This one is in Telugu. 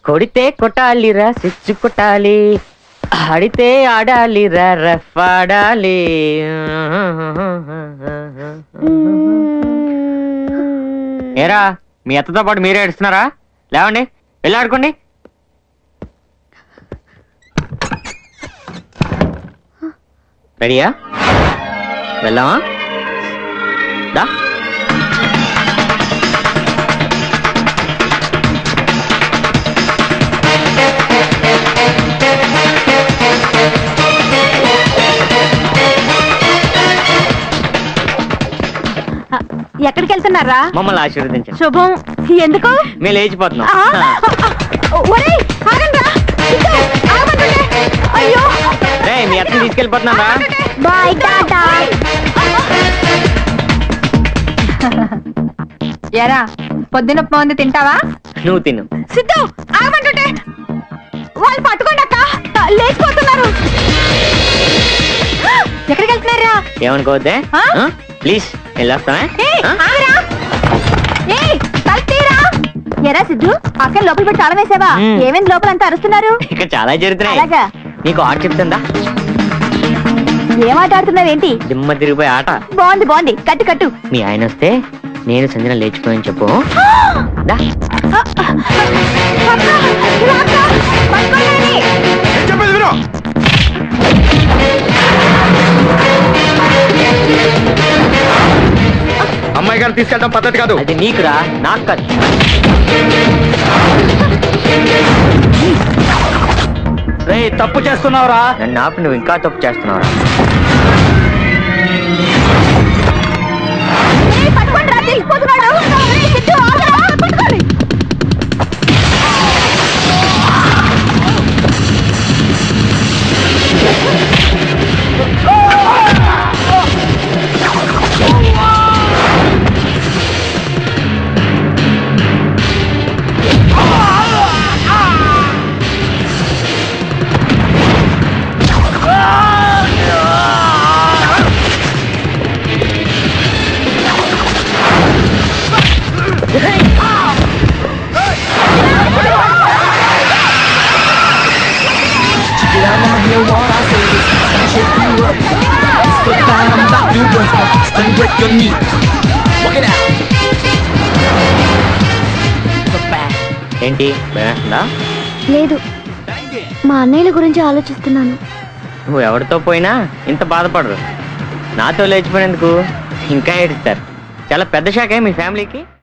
కొడితే కొట్టాలిరా సిచ్చు కొట్టాలి ఆడితే ఆడాలిరా రఫ్ ఆడాలి ఏరా మీ అత్తతో పాటు మీరే ఏడుస్తున్నారా లేవండి వెళ్ళి ఆడుకోండి రెడీయా వెళ్దామా దా ఎక్కడికి వెళ్తున్నారా మమ్మల్ని ఆశీర్వదించండి శుభం ఎందుకు మేము లేచిపోతున్నాం ఆ, ఒరేయ్, ఆగండ్రా. సిద్ధు, ఆగమంటుంటే. అయ్యో రే మీ అత్తని తీసుకెళ్ళిపోతున్నారా బాయ్ టాటా ఎరా పొద్దున ఉప్మా ఉంది తింటావా నువ్వు తిను సిద్ధు ఆగమంటుంటే వాళ్ళు పట్టుకోండి అక్క లేచిపోతున్నారు ఎక్కడికి వెళ్తున్నారా ఏమనుకోవద్దే ఆ? ప్లీజ్ వెళ్ళొస్తానే ఏయ్, ఆగరా. ఏయ్, తలుపు తీయరా. ఎరా సిద్ధు అక్కడ లోపల పెట్టి తాళం వేసావా మ్మ్. ఏమేం లోపలంతా అరుస్తున్నారు ఇక్కడ చాలా జరుగుతున్నాయి అలాగా నీకు ఆట చెప్తుందా ఏం ఆట ఆడుతున్నావేంటి దిమ్మ తిరిగిపోయే ఆట బాగుంది బాగుంది కట్టు కట్టు మీ ఆయన వస్తే నేను సంజన లేచిపోయని చెప్పు దా అక్క, ఇలా అక్క, పట్టుకోండి. చెప్పేది విను అమ్మాయి గారిని తీసుకెళ్ళడం పద్ధతి కాదు అది నీకురా నాకు కాదు రే తప్పు చేస్తున్నావురా నన్ను ఆపి నువ్వు ఇంకా తప్పు చేస్తున్నావురా ఏయ్, పట్టుకోండి రా, తెలిసిపోతున్నాడు. ఏయ్, సిద్ధు, ఆగరా, పట్టుకోండి. ఏంటి భయమేస్తుందా లేదు మా అన్నయ్యల గురించి ఆలోచిస్తున్నాను నువ్వు ఎవరితో పోయినా ఇంత బాధపడరు నాతో లేచిపోయినందుకు ఇంకా ఏడుస్తారు చాలా పెద్ద షాకే మీ ఫ్యామిలీకి